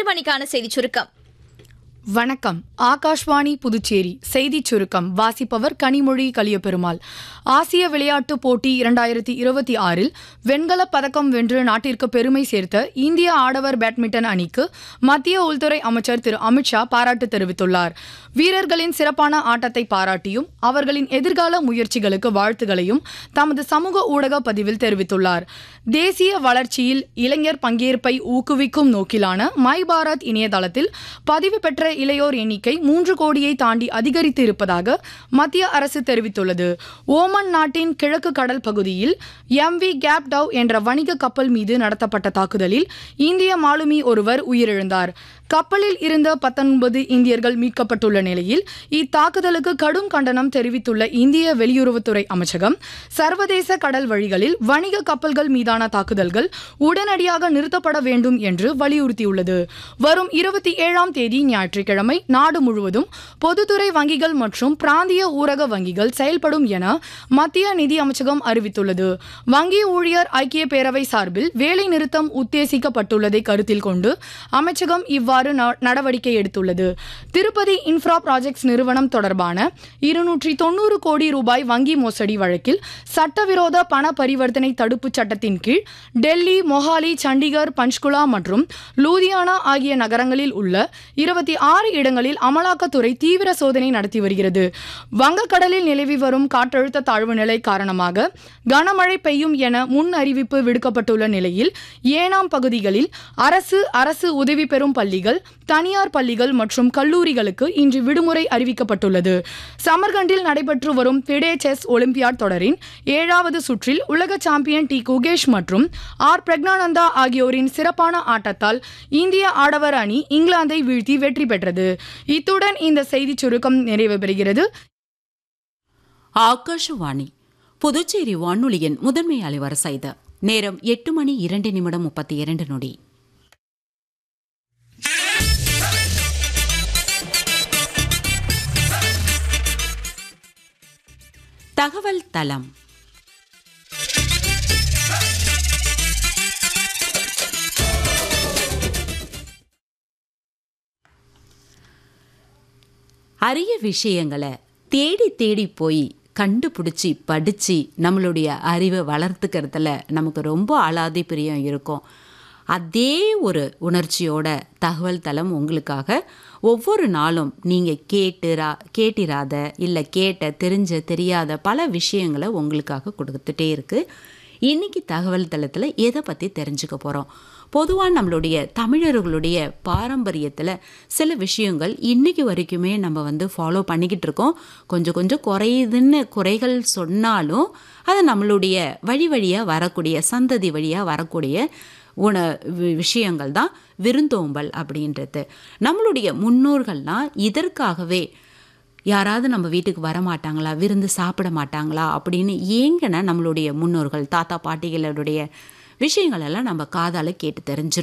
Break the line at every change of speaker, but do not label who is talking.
மணிக்கான செய்திச் சுருக்கம்
வணக்கம் ஆகாஷ்வாணி புதுச்சேரி செய்திச் சுருக்கம் வாசிப்பவர் கனிமொழி கலியபெருமாள் ஆசிய விளையாட்டுப் போட்டி இரண்டாயிரத்தி இருபத்தி ஆறில் வெண்கலப் பதக்கம் வென்று நாட்டிற்கு பெருமை சேர்த்த இந்திய ஆடவர் பேட்மிண்டன் அணிக்கு மத்திய உள்துறை அமைச்சர் திரு அமித்ஷா பாராட்டு தெரிவித்துள்ளார் வீரர்களின் சிறப்பான ஆட்டத்தை பாராட்டியும் அவர்களின் எதிர்கால முயற்சிகளுக்கு வாழ்த்துகளையும் தமது சமூக ஊடக பதிவில் தெரிவித்துள்ளார் தேசிய வளர்ச்சியில் இளைஞர் பங்கேற்பை ஊக்குவிக்கும் நோக்கிலான மை பாரத் இணையதளத்தில் பதிவு பெற்ற இளையோர் எண்ணிக்கை மூன்று கோடியை தாண்டி அதிகரித்து இருப்பதாக மத்திய அரசு தெரிவித்துள்ளது ஓமன் நாட்டின் கிழக்கு கடல் பகுதியில் எம் வி கேப் டவ் என்ற வணிக கப்பல் மீது நடத்தப்பட்ட தாக்குதலில் இந்திய மாலுமி ஒருவர் உயிரிழந்தார் கப்பலில் இருந்த பத்தொன்பது இந்தியர்கள் மீட்கப்பட்டுள்ள நிலையில் இத்தாக்குதலுக்கு கடும் கண்டனம் தெரிவித்துள்ள இந்திய வெளியுறவுத்துறை அமைச்சகம் சர்வதேச கடல் வழிகளில் வணிக கப்பல்கள் மீதான தாக்குதல்கள் உடனடியாக நிறுத்தப்பட வேண்டும் என்று வலியுறுத்தியுள்ளது வரும் இருபத்தி ஏழாம் தேதி ஞாயிற்றுக்கிழமை நாடு முழுவதும் பொதுத்துறை வங்கிகள் மற்றும் பிராந்திய ஊரக வங்கிகள் செயல்படும் என மத்திய நிதி அமைச்சகம் அறிவித்துள்ளது வங்கி ஊழியர் ஐக்கிய பேரவை சார்பில் வேலை நிறுத்தம் உத்தேசிக்கப்பட்டுள்ளதை கருத்தில் கொண்டு அமைச்சகம் இவ்வாறு ந- நடவடிக்கை எடுத்துள்ளது திருப்பதி இன்ஃப்ரா ப்ராஜெக்ட்ஸ் நிறுவனம் தொடர்பான இருநூற்றி தொண்ணூறு கோடி ரூபாய் வங்கி மோசடி வழக்கில் சட்டவிரோத பண பரிவர்த்தனை தடுப்புச் சட்டத்தின் கீழ் டெல்லி மொஹாலி சண்டிகர் பஞ்ச்குலா மற்றும் லூதியானா ஆகிய நகரங்களில் உள்ள இருபத்தி ஆறு இடங்களில் அமலாக்கத்துறை தீவிர சோதனை நடத்தி வருகிறது வங்கக்கடலில் நிலவி வரும் காற்றழுத்த தாழ்வு நிலை காரணமாக கனமழை பெய்யும் என முன் அறிவிப்பு விடுக்கப்பட்டுள்ள நிலையில் ஏனாம் பகுதிகளில் அரசு அரசு உதவி பெறும் பள்ளிகள் தனியார் பள்ளிகள் மற்றும் கல்லூரிகளுக்கு இன்று விடுமுறை அறிவிக்கப்பட்டுள்ளது சமர்கண்டில் நடைபெற்று வரும் பிடே செஸ் ஒலிம்பியாட் தொடரின் ஏழாவது சுற்றில் உலக சாம்பியன் டி குகேஷ் மற்றும் ஆர் பிரக்னானந்தா ஆகியோரின் சிறப்பான ஆட்டத்தால் இந்திய ஆடவர் அணி இங்கிலாந்தை வீழ்த்தி வெற்றி பெற்றது இத்துடன் இந்த செய்திச் சுருக்கம் நிறைவு பெறுகிறது
ஆகாஷவாணி புதுச்சேரி வானொலியின் முதன்மை அலைவரிசை இது நேரம் எட்டு மணி இரண்டு நிமிடம் முப்பத்தி இரண்டு நொடி தகவல் தளம் அரிய விஷயங்களை தேடி தேடி போய் கண்டுபிடிச்சி படித்து நம்மளுடைய அறிவை வளர்த்துக்கிறதுல நமக்கு ரொம்ப அலாதி பிரியம் இருக்கும் அதே ஒரு உணர்ச்சியோட தகவல் தளம் உங்களுக்காக ஒவ்வொரு நாளும் நீங்கள் கேட்டுரா கேட்டிராத இல்லை கேட்ட தெரிஞ்ச தெரியாத பல விஷயங்களை உங்களுக்காக கொடுத்துட்டே இருக்குது இன்னைக்கு தகவல் தளத்தில் எதை பற்றி தெரிஞ்சுக்க போகிறோம் பொதுவாக நம்மளுடைய தமிழர்களுடைய பாரம்பரியத்தில் சில விஷயங்கள் இன்னைக்கு வரைக்குமே நம்ம வந்து ஃபாலோ பண்ணிக்கிட்டு இருக்கோம் கொஞ்சம் கொஞ்சம் குறையுதுன்னு குறைகள் சொன்னாலும் அது நம்மளுடைய வழி வழியாக வரக்கூடிய சந்ததி வழியாக வரக்கூடிய உண வி- விஷயங்கள் தான் விருந்தோம்பல் அப்படின்றது நம்மளுடைய முன்னோர்கள்லாம் இதற்காகவே யாராவது நம்ம வீட்டுக்கு வர மாட்டாங்களா விருந்து சாப்பிட மாட்டாங்களா அப்படின்னு ஏங்கின நம்மளுடைய முன்னோர்கள் தாத்தா பாட்டிகளுடைய விஷயங்கள் எல்லாம் நம்ம காதால கேட்டு தெரிஞ்சிருக்கோம்